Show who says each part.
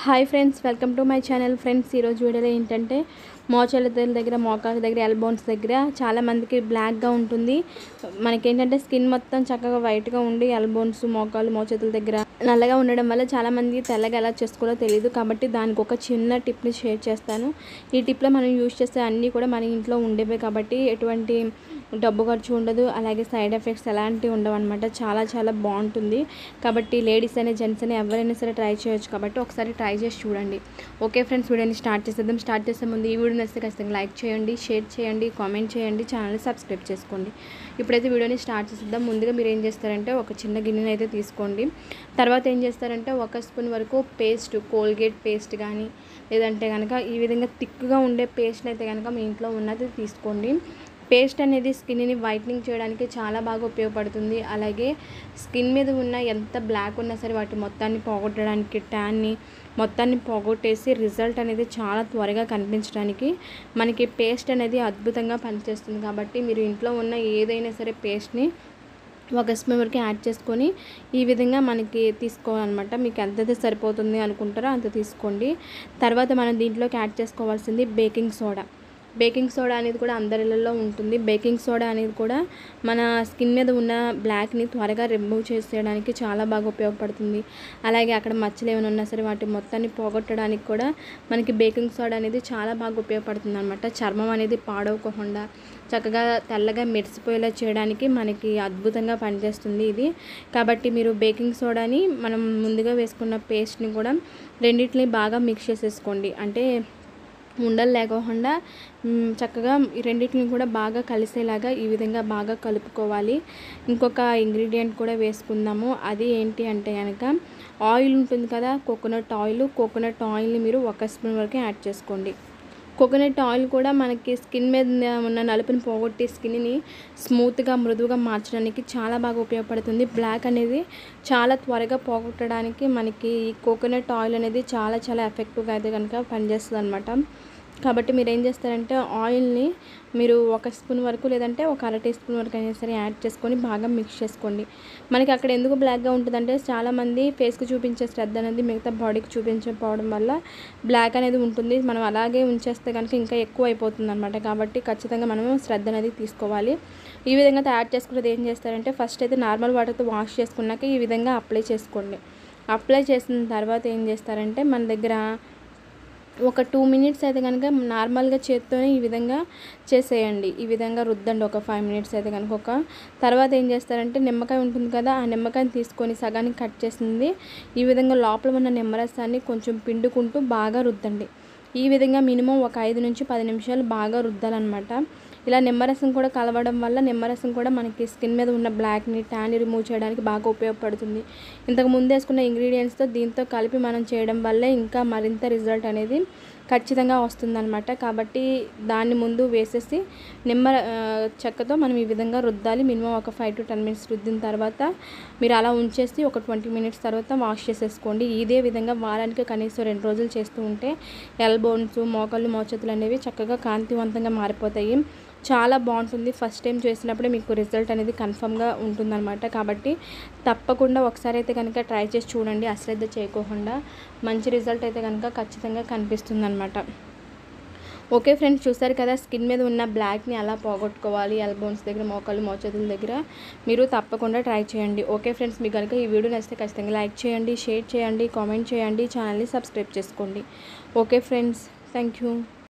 Speaker 1: hi friends welcome to my channel friends ఈరోజు వీడియోలో ఏంటంటే మోచేళ్ళ దగ్గర మోకాల దగ్గర ఎల్బోన్స్ దగ్గర చాలా మందికి బ్లాక్గా ఉంటుంది మనకేంటంటే స్కిన్ మొత్తం చక్కగా వైట్గా ఉండి ఎల్బోన్స్ మోకాలు మోచేతుల దగ్గర నల్లగా ఉండడం వల్ల చాలా మందికి తెల్లగా ఎలా చేసుకోవాలో తెలియదు కాబట్టి దానికి ఒక చిన్న టిప్ని షేర్ చేస్తాను ఈ టిప్లో మనం యూజ్ చేసే అన్నీ కూడా మన ఇంట్లో ఉండేవే కాబట్టి ఎటువంటి డబ్బు ఖర్చు ఉండదు అలాగే సైడ్ ఎఫెక్ట్స్ ఎలాంటివి ఉండవు అనమాట చాలా చాలా బాగుంటుంది కాబట్టి లేడీస్ అనే జెంట్స్ అని ఎవరైనా సరే ట్రై చేయొచ్చు కాబట్టి ఒకసారి ట్రై చేసి చూడండి ఓకే ఫ్రెండ్స్ వీడియోని స్టార్ట్ చేసేద్దాం స్టార్ట్ చేసే ముందు ఈ వీడియో నచ్చితే ఖచ్చితంగా లైక్ చేయండి షేర్ చేయండి కామెంట్ చేయండి ఛానల్ని సబ్స్క్రైబ్ చేసుకోండి ఇప్పుడైతే వీడియోని స్టార్ట్ చేసేద్దాం ముందుగా మీరు ఏం చేస్తారంటే ఒక చిన్న గిన్నెని అయితే తీసుకోండి తర్వాత ఏం చేస్తారంటే ఒక స్పూన్ వరకు పేస్ట్ కోల్గేట్ పేస్ట్ కానీ లేదంటే కనుక ఈ విధంగా థిక్గా ఉండే పేస్ట్ అయితే కనుక మీ ఇంట్లో ఉన్నది తీసుకోండి పేస్ట్ అనేది స్కిన్ని వైట్నింగ్ చేయడానికి చాలా బాగా ఉపయోగపడుతుంది అలాగే స్కిన్ మీద ఉన్న ఎంత బ్లాక్ ఉన్నా సరే వాటి మొత్తాన్ని పోగొట్టడానికి ట్యాన్ని మొత్తాన్ని పోగొట్టేసి రిజల్ట్ అనేది చాలా త్వరగా కనిపించడానికి మనకి పేస్ట్ అనేది అద్భుతంగా పనిచేస్తుంది కాబట్టి మీరు ఇంట్లో ఉన్న ఏదైనా సరే పేస్ట్ని ఒక స్పూన్ వరకు యాడ్ చేసుకొని ఈ విధంగా మనకి తీసుకోవాలన్నమాట మీకు ఎంతైతే సరిపోతుంది అనుకుంటారో అంత తీసుకోండి తర్వాత మనం దీంట్లోకి యాడ్ చేసుకోవాల్సింది బేకింగ్ సోడా బేకింగ్ సోడా అనేది కూడా అందరిలో ఉంటుంది బేకింగ్ సోడా అనేది కూడా మన స్కిన్ మీద ఉన్న బ్లాక్ని త్వరగా రిమూవ్ చేసేయడానికి చాలా బాగా ఉపయోగపడుతుంది అలాగే అక్కడ మచ్చలు ఏమైనా ఉన్నా సరే వాటి మొత్తాన్ని పోగొట్టడానికి కూడా మనకి బేకింగ్ సోడా అనేది చాలా బాగా ఉపయోగపడుతుంది అనమాట చర్మం అనేది పాడవకుండా చక్కగా తెల్లగా మెరిసిపోయేలా చేయడానికి మనకి అద్భుతంగా పనిచేస్తుంది ఇది కాబట్టి మీరు బేకింగ్ సోడాని మనం ముందుగా వేసుకున్న పేస్ట్ని కూడా రెండింటిని బాగా మిక్స్ చేసేసుకోండి అంటే ఉండలు లేకోకుండా చక్కగా ఈ రెండింటిని కూడా బాగా కలిసేలాగా ఈ విధంగా బాగా కలుపుకోవాలి ఇంకొక ఇంగ్రీడియంట్ కూడా వేసుకుందాము అది ఏంటి అంటే కనుక ఆయిల్ ఉంటుంది కదా కోకోనట్ ఆయిల్ కోకోనట్ ఆయిల్ని మీరు ఒక స్పూన్ వరకు యాడ్ చేసుకోండి కోకోనట్ ఆయిల్ కూడా మనకి స్కిన్ మీద ఉన్న నలుపుని పోగొట్టి స్కిన్ని స్మూత్గా మృదువుగా మార్చడానికి చాలా బాగా ఉపయోగపడుతుంది బ్లాక్ అనేది చాలా త్వరగా పోగొట్టడానికి మనకి ఈ కోకోనట్ ఆయిల్ అనేది చాలా చాలా ఎఫెక్టివ్గా అయితే కనుక పనిచేస్తుంది అనమాట కాబట్టి మీరు ఏం చేస్తారంటే ఆయిల్ని మీరు ఒక స్పూన్ వరకు లేదంటే ఒక అర టీ స్పూన్ వరకు అయినా సరే యాడ్ చేసుకొని బాగా మిక్స్ చేసుకోండి మనకి అక్కడ ఎందుకు బ్లాక్గా ఉంటుందంటే చాలామంది ఫేస్కి చూపించే శ్రద్ధ అనేది మిగతా బాడీకి చూపించకపోవడం వల్ల బ్లాక్ అనేది ఉంటుంది మనం అలాగే ఉంచేస్తే కనుక ఇంకా ఎక్కువ అయిపోతుంది అనమాట కాబట్టి ఖచ్చితంగా మనము శ్రద్ధ అనేది తీసుకోవాలి ఈ విధంగా తయారు చేసుకున్నది ఏం చేస్తారంటే ఫస్ట్ అయితే నార్మల్ వాటర్తో వాష్ చేసుకున్నాక ఈ విధంగా అప్లై చేసుకోండి అప్లై చేసిన తర్వాత ఏం చేస్తారంటే మన దగ్గర ఒక టూ మినిట్స్ అయితే కనుక నార్మల్గా చేత్తోనే ఈ విధంగా చేసేయండి ఈ విధంగా రుద్దండి ఒక ఫైవ్ మినిట్స్ అయితే కనుక ఒక తర్వాత ఏం చేస్తారంటే నిమ్మకాయ ఉంటుంది కదా ఆ నిమ్మకాయని తీసుకొని సగానికి కట్ చేసింది ఈ విధంగా లోపల ఉన్న నిమ్మరసాన్ని కొంచెం పిండుకుంటూ బాగా రుద్దండి ఈ విధంగా మినిమం ఒక ఐదు నుంచి పది నిమిషాలు బాగా రుద్దాలన్నమాట ఇలా నిమ్మరసం కూడా కలవడం వల్ల నిమ్మరసం కూడా మనకి స్కిన్ మీద ఉన్న బ్లాక్ని ట్యాన్ని రిమూవ్ చేయడానికి బాగా ఉపయోగపడుతుంది ఇంతకు ముందు వేసుకున్న ఇంగ్రీడియంట్స్తో దీంతో కలిపి మనం చేయడం వల్లే ఇంకా మరింత రిజల్ట్ అనేది ఖచ్చితంగా వస్తుందన్నమాట కాబట్టి దాన్ని ముందు వేసేసి నిమ్మ చెక్కతో మనం ఈ విధంగా రుద్దాలి మినిమం ఒక ఫైవ్ టు టెన్ మినిట్స్ రుద్దిన తర్వాత మీరు అలా ఉంచేసి ఒక ట్వంటీ మినిట్స్ తర్వాత వాష్ చేసేసుకోండి ఇదే విధంగా వారానికి కనీసం రెండు రోజులు చేస్తూ ఉంటే ఎల్బోన్స్ మోకాళ్ళు మోచేతులు అనేవి చక్కగా కాంతివంతంగా మారిపోతాయి చాలా బాగుంటుంది ఫస్ట్ టైం చేసినప్పుడే మీకు రిజల్ట్ అనేది కన్ఫర్మ్గా ఉంటుందన్నమాట కాబట్టి తప్పకుండా ఒకసారి అయితే కనుక ట్రై చేసి చూడండి అశ్రద్ధ చేయకోకుండా మంచి రిజల్ట్ అయితే కనుక ఖచ్చితంగా కనిపిస్తుందన్నమాట ఓకే ఫ్రెండ్స్ చూసారు కదా స్కిన్ మీద ఉన్న బ్లాక్ని అలా పోగొట్టుకోవాలి ఎల్బోన్స్ దగ్గర మోకాళ్ళు మోచేతుల దగ్గర మీరు తప్పకుండా ట్రై చేయండి ఓకే ఫ్రెండ్స్ మీకు కనుక ఈ వీడియో నచ్చితే ఖచ్చితంగా లైక్ చేయండి షేర్ చేయండి కామెంట్ చేయండి ఛానల్ని సబ్స్క్రైబ్ చేసుకోండి ఓకే ఫ్రెండ్స్ థ్యాంక్ యూ